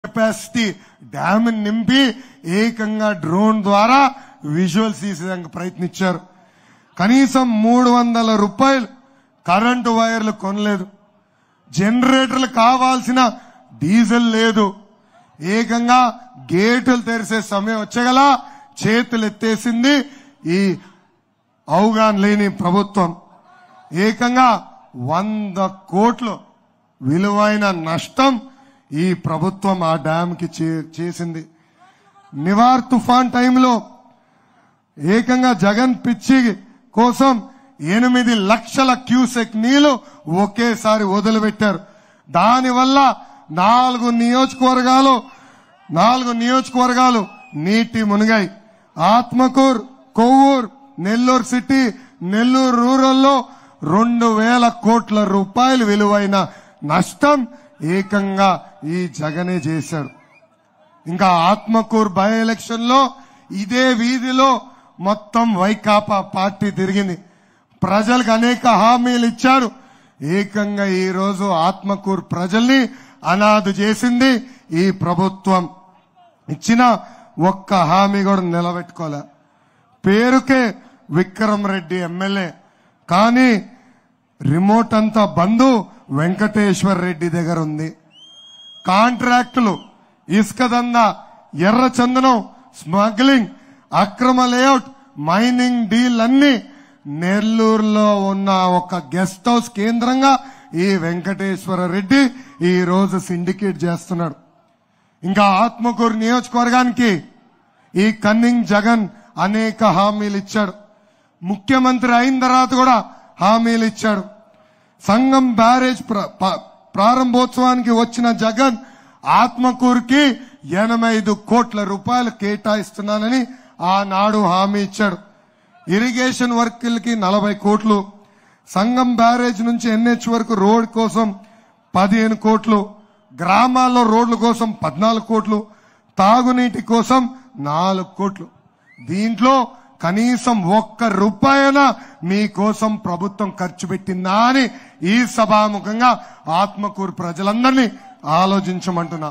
capacity dam నింపి ఏకంగా drone ద్వారా విజువల్స్ తీసేదానికి ప్రయత్నించారు కనీసం మూడు వందల రూపాయలు కరెంటు వైర్లు కొనలేదు జనరేటర్లు కావాల్సిన డీజిల్ లేదు ఏకంగా గేట్లు తెరిసే సమయం వచ్చగల చేతులు ఎత్తేసింది ఈ అవగాహన లేని ప్రభుత్వం ఏకంగా వంద కోట్లు విలువైన నష్టం ఈ ప్రభుత్వం ఆ డ్యామ్ కి చే- చేసింది నివార్ తుఫాన్ టైంలో ఏకంగా జగన్ పిచ్చి కోసం ఎనిమిది లక్షల క్యూసెక్ నీళ్లు ఒకేసారి వదిలిపెట్టారు దానివల్ల నాలుగు నియోజకవర్గాలు నాలుగు నియోజకవర్గాలు నీటి మునిగాయి ఆత్మకూర్ కొవ్వూర్ నెల్లూరు సిటీ నెల్లూరు రూరల్లో రెండు వేల కోట్ల రూపాయలు విలువైన నష్టం ఏకంగా ఈ జగనే చేశాడు ఇంకా ఆత్మకూర్ బై ఎలక్షన్ లో ఇదే వీధిలో మొత్తం వైకాపా పార్టీ తిరిగింది ప్రజలకు అనేక హామీలు ఇచ్చారు ఏకంగా ఈ రోజు ఆత్మకూర్ ప్రజల్ని అనాథ చేసింది ఈ ప్రభుత్వం ఇచ్చిన ఒక్క హామీ కూడా నిలబెట్టుకోలే పేరుకే విక్రమ్ రెడ్డి ఎమ్మెల్యే కానీ రిమోట్ అంతా బంధు వెంకటేశ్వర్ రెడ్డి దగ్గర ఉంది కాంట్రాక్టులు ఇసుక దందా ఎర్ర చందనం స్మగ్లింగ్ అక్రమ లేఅవుట్ మైనింగ్ డీల్ అన్ని నెల్లూరులో ఉన్న ఒక గెస్ట్ హౌస్ కేంద్రంగా ఈ వెంకటేశ్వర రెడ్డి ఈ రోజు సిండికేట్ చేస్తున్నాడు ఇంకా ఆత్మకూరు నియోజకవర్గానికి ఈ కన్నింగ్ జగన్ అనేక హామీలు ఇచ్చాడు ముఖ్యమంత్రి అయిన తర్వాత కూడా హామీలు ఇచ్చాడు సంఘం బ్యారేజ్ ప్ర- ప- ప్రారంభోత్సవానికి వచ్చిన జగన్ ఆత్మకూరుకి ఎనభై ఐదు కోట్ల రూపాయలు కేటాయిస్తున్నానని ఆనాడు హామీ ఇచ్చాడు ఇరిగేషన్ వర్కులకి నలభై కోట్లు సంఘం బ్యారేజ్ నుంచి ఎన్హెచ్ వరకు రోడ్ కోసం పదిహేను కోట్లు గ్రామాల్లో రోడ్ల కోసం పద్నాలుగు కోట్లు తాగునీటి కోసం నాలుగు కోట్లు దీంట్లో కనీసం ఒక్క రూపాయన మీకోసం ప్రభుత్వం ఖర్చు పెట్టిందా అని ఈ సభాముఖంగా ఆత్మకూరు ప్రజలందరినీ ఆలోచించమంటున్నా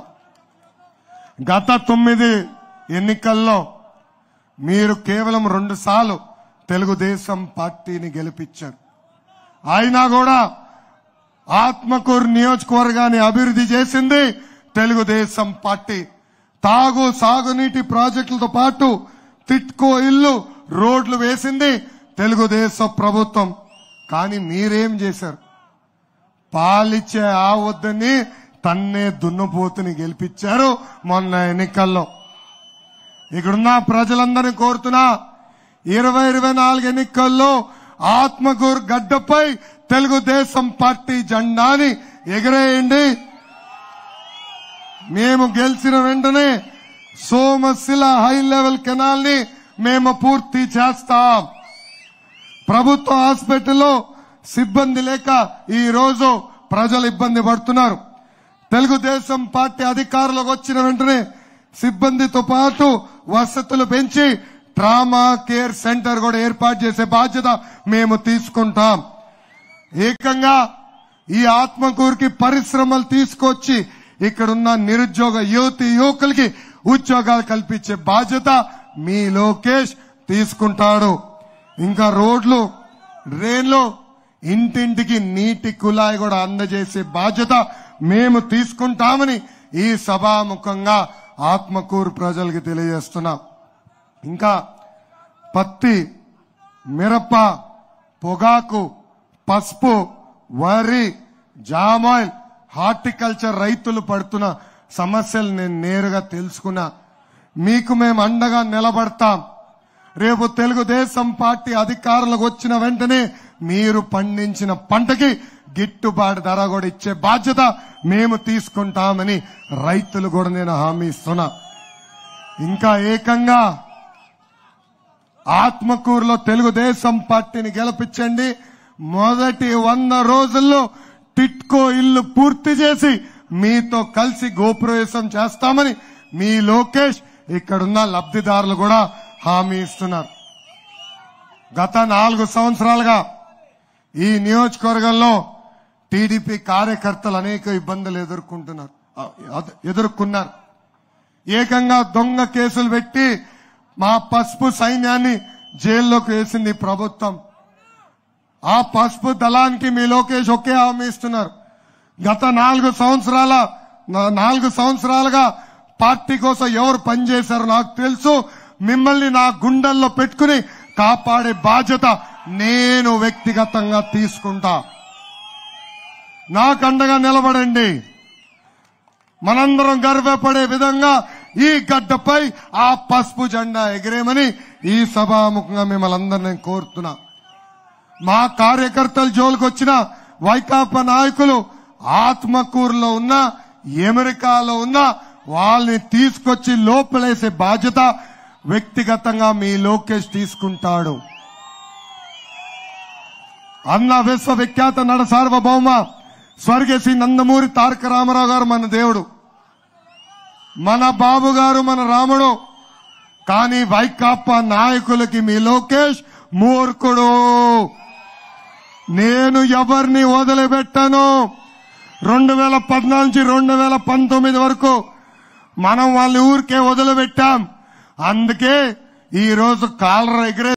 గత తొమ్మిది ఎన్నికల్లో మీరు కేవలం రెండు సార్లు తెలుగుదేశం పార్టీని గెలిపించారు అయినా కూడా ఆత్మకూరు నియోజకవర్గాన్ని అభివృద్ధి చేసింది తెలుగుదేశం పార్టీ తాగు సాగునీటి ప్రాజెక్టులతో పాటు తిట్కో ఇల్లు రోడ్లు వేసింది తెలుగుదేశం ప్రభుత్వం కానీ మీరేం చేశారు పాలిచ్చే ఆ వద్దని తన్నే దున్నపోతుని గెలిపించారు మొన్న ఎన్నికల్లో ఇక్కడున్న ప్రజలందరినీ కోరుతున్నా ఇరవై ఇరవై నాలుగు ఎన్నికల్లో ఆత్మకూరు గడ్డపై తెలుగుదేశం పార్టీ జెండాని ఎగరేయండి మేము గెలిచిన వెంటనే సోమశిల హై లెవెల్ కెనాల్ ని మేము పూర్తి చేస్తాం ప్రభుత్వ హాస్పిటల్లో సిబ్బంది లేక ఈ రోజు ప్రజలు ఇబ్బంది పడుతున్నారు తెలుగుదేశం పార్టీ అధికారులకు వచ్చిన వెంటనే సిబ్బందితో పాటు వసతులు పెంచి ట్రామా కేర్ సెంటర్ కూడా ఏర్పాటు చేసే బాధ్యత మేము తీసుకుంటాం ఏకంగా ఈ ఆత్మకూరుకి పరిశ్రమలు తీసుకొచ్చి ఇక్కడున్న నిరుద్యోగ యువతి యువకులకి ఉద్యోగాలు కల్పించే బాధ్యత మీ లోకేష్ తీసుకుంటాడు ఇంకా రోడ్లు డ్రైన్లు ఇంటింటికి నీటి కుళాయి కూడా అందజేసే బాధ్యత మేము తీసుకుంటామని ఈ సభాముఖంగా ఆత్మకూరు ప్రజలకి తెలియజేస్తున్నాం ఇంకా పత్తి మిరప పొగాకు పసుపు వరి జామాయిల్ హార్టికల్చర్ రైతులు పడుతున్న సమస్యలు నేను నేరుగా తెలుసుకున్నా మీకు మేము అండగా నిలబడతాం రేపు తెలుగుదేశం పార్టీ అధికారులకు వచ్చిన వెంటనే మీరు పండించిన పంటకి గిట్టుబాటు ధర కూడా ఇచ్చే బాధ్యత మేము తీసుకుంటామని రైతులు కూడా నేను హామీ ఇస్తున్నా ఇంకా ఏకంగా ఆత్మకూరులో తెలుగుదేశం పార్టీని గెలిపించండి మొదటి వంద రోజుల్లో టిట్కో ఇల్లు పూర్తి చేసి మీతో కలిసి గోప్రవేశం చేస్తామని మీ లోకేష్ ఇక్కడున్న లబ్ధిదారులు కూడా హామీ ఇస్తున్నారు గత నాలుగు సంవత్సరాలుగా ఈ నియోజకవర్గంలో టీడీపీ కార్యకర్తలు అనేక ఇబ్బందులు ఎదుర్కొంటున్నారు ఆ, ఎదుర్కొన్నారు ఏకంగా దొంగ కేసులు పెట్టి మా పసుపు సైన్యాన్ని జైల్లోకి వేసింది ప్రభుత్వం ఆ పసుపు దళానికి మీ లోకేష్ ఒకే హామీ ఇస్తున్నారు గత నాలుగు సంవత్సరాల నా- నాలుగు సంవత్సరాలుగా పార్టీ కోసం ఎవరు పనిచేశారో నాకు తెలుసు మిమ్మల్ని నా గుండెల్లో పెట్టుకుని కాపాడే బాధ్యత నేను వ్యక్తిగతంగా తీసుకుంటా నాకు అండగా నిలబడండి మనందరం గర్వపడే విధంగా ఈ గడ్డపై ఆ పసుపు జెండా ఎగిరేమని ఈ సభాముఖంగా మిమ్మల్ని అందరినీ కోరుతున్నా మా కార్యకర్తలు జోలికి వచ్చిన వైకాపా నాయకులు ఆత్మకూరులో ఉన్న అమెరికాలో ఉన్న వాళ్ళని తీసుకొచ్చి లోపలేసే బాధ్యత వ్యక్తిగతంగా మీ లోకేష్ తీసుకుంటాడు అన్న విశ్వవిఖ్యాత నడ సార్వభౌమ స్వర్గశ్రీ నందమూరి తారక రామారావు గారు మన దేవుడు మన బాబు గారు మన రాముడు కానీ వైకాపా నాయకులకి మీ లోకేష్ మూర్ఖుడు నేను ఎవరిని వదిలిపెట్టాను రెండు వేల పద్నాలుగు నుంచి రెండు వేల పంతొమ్మిది వరకు మనం వాళ్ళ ఊరికే వదిలిపెట్టాం అందుకే ఈ రోజు కాలర ఎగిరే